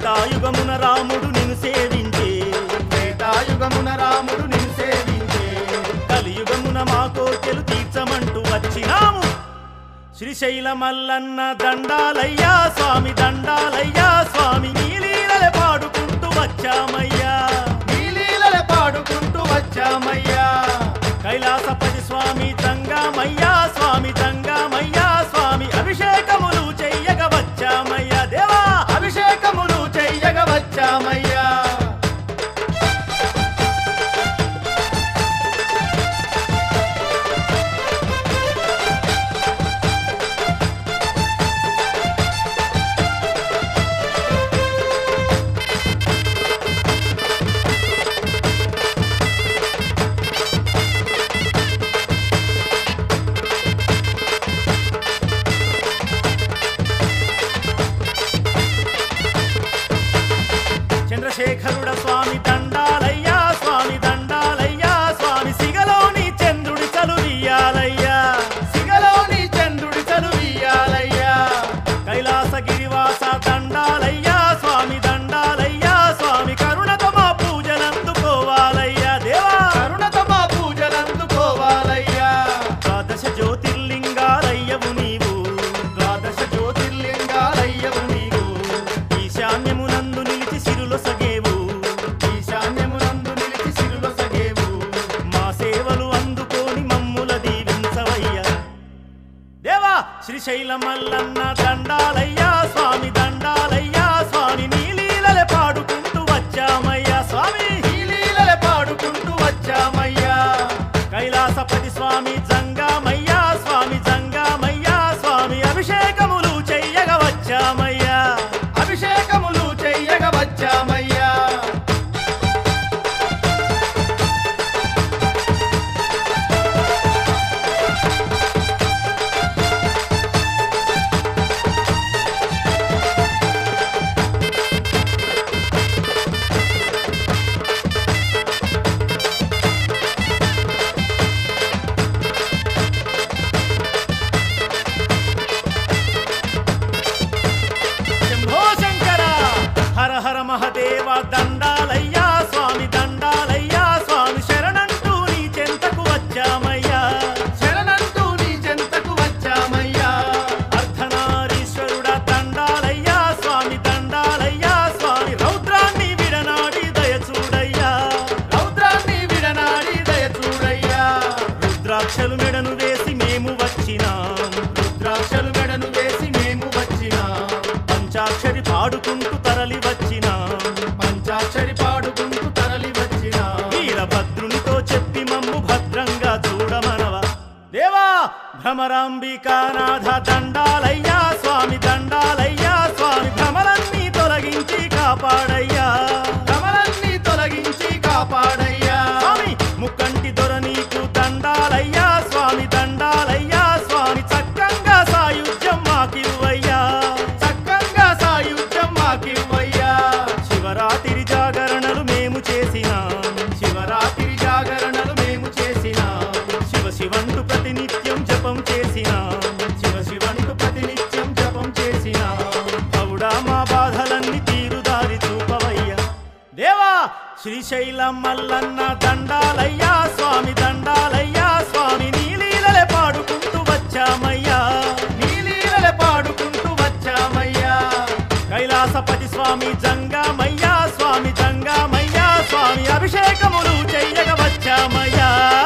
త్రేతాయుగమున రాముడు నిన్ను సేవించే త్రేతాయుగమున రాముడు నిన్ను సేవించే కలియుగమున మా కోర్కెలు తీర్చమంటూ వచ్చినాము శ్రీశైల మల్లన్న దండాలయ్యా స్వామి దండాలయ్యా స్వామి నీలీలలే పాడుకుంటూ వచ్చామయ్యా నీలీలల పాడుకుంటూ వచ్చామయ్యా కైలాసపతి స్వామి తంగామయ్యా స్వామి తంగామయ్యా స్వామి అభిషేకములు చెయ్యగ వచ్చామయ్యా దేవా అభిషేకములు చెయ్యగ వచ్చామయ్యా చంద్రశేఖరుడ స్వామి దండాలయ్యా స్వామి దండాలయ్యా స్వామి సిగలోని చంద్రుడి చలువియాలయ్యా సిగలోని చంద్రుడి చదువియాలయ్యా కైలాసగిరివాస దండాలయ్యా స్వామి దండాలయ్యా స్వామి కరుణతో మా పూజలందుకోవాలయ్యా దేవా కరుణతో మా పూజలందుకోవాలయ్యా ద్వాదశ జ్యోతిర్లింగాలయ్యవు నీవు ద్వాదశ జ్యోతిర్లింగాలయ్యవు నీవు ఈశాన్యమునందు నిలిచి సిరులు సగేవు ఈశాన్యమునందు నిలిచి సిరుల సగేవు మా సేవలు అందుకోని మమ్ముల దీవించవయ్యా దేవా శ్రీశైల మల్లన్న దండాలయ్యా స్వామి దండాలయ్యా స్వామి నీలీలలే పాడుకుంటూ వచ్చామయ్యా స్వామి నీలీలల పాడుకుంటూ వచ్చామయ్యా కైలాసపతి స్వామి జంగామయ్యా స్వామి జంగామయ్యా స్వామి అభిషేకములు చెయ్యగ వచ్చామయ్యా అభిషేకములు చెయ్యగ వచ్చామయ్యా శంభో శంకర హర హర మహదేవ దండాలయ్యా స్వామి దండాలయ్యా స్వామి శరణంటూ నీ చెంతకు వచ్చామయ్యా శరణంటూ నీ చెంతకు వచ్చామయ్యా అర్ధనారీశ్వరుడ దండాలయ్యా స్వామి దండాలయ్యా స్వామి రౌద్రాన్ని విడనాడి దయచూడయ్యా రౌద్రాన్ని విడనాడి దయ చూడయ్యా రుద్రాక్షలు మెడను వేసి మేము వచ్చినాం రుద్రాక్షలు మెడను వేసి మేము వచ్చినా పంచాక్షరి పాడుకుంటూ తరలి వచ్చినాం పంచాక్షరి పాడుకుంటూ తరలి వచ్చినా వీరభద్రునితో చెప్పి మమ్ము భద్రంగా చూడమనవా దేవా భ్రమరాంబికానాథ దండాలయ్యా స్వామి దండాలయ్యా స్వామి భ్రమలన్నీ తొలగించి కాపాడయ్యా కమలన్నీ తొలగించి కాపాడయ్యా స్వామి ముక్కంటి దొర నీకు దండాలయ్యా స్వామి దండాలయ్యా స్వామి చక్కంగా సాయుధ్యం మాకివ్వయ్యా చక్కంగా సాయుధ్యం మాకివ్వయ్యా శివరాత్రి జాగరణలు మేము చేసినాం శివరాత్రి జాగరణలు మేము చేసినా శివ శివంటు ప్రతినిత్యం జపం చేసినాం శివ శివంటు ప్రతినిత్యం జపం చేసినా పౌడా మా బాధలన్నీ తీరుదారి చూపవయ్యా దేవా శ్రీశైలం మల్లన్న దండాలయ్యా స్వామి దండాలయ్యా స్వామి నీలీలలే పాడుకుంటూ వచ్చామయ్యా నీలీలల పాడుకుంటూ వచ్చామయ్యా కైలాసపతి స్వామి జంగామయ్యా స్వామి జంగామయ్యా స్వామి అభిషేకములు చెయ్యగ వచ్చామయ్యా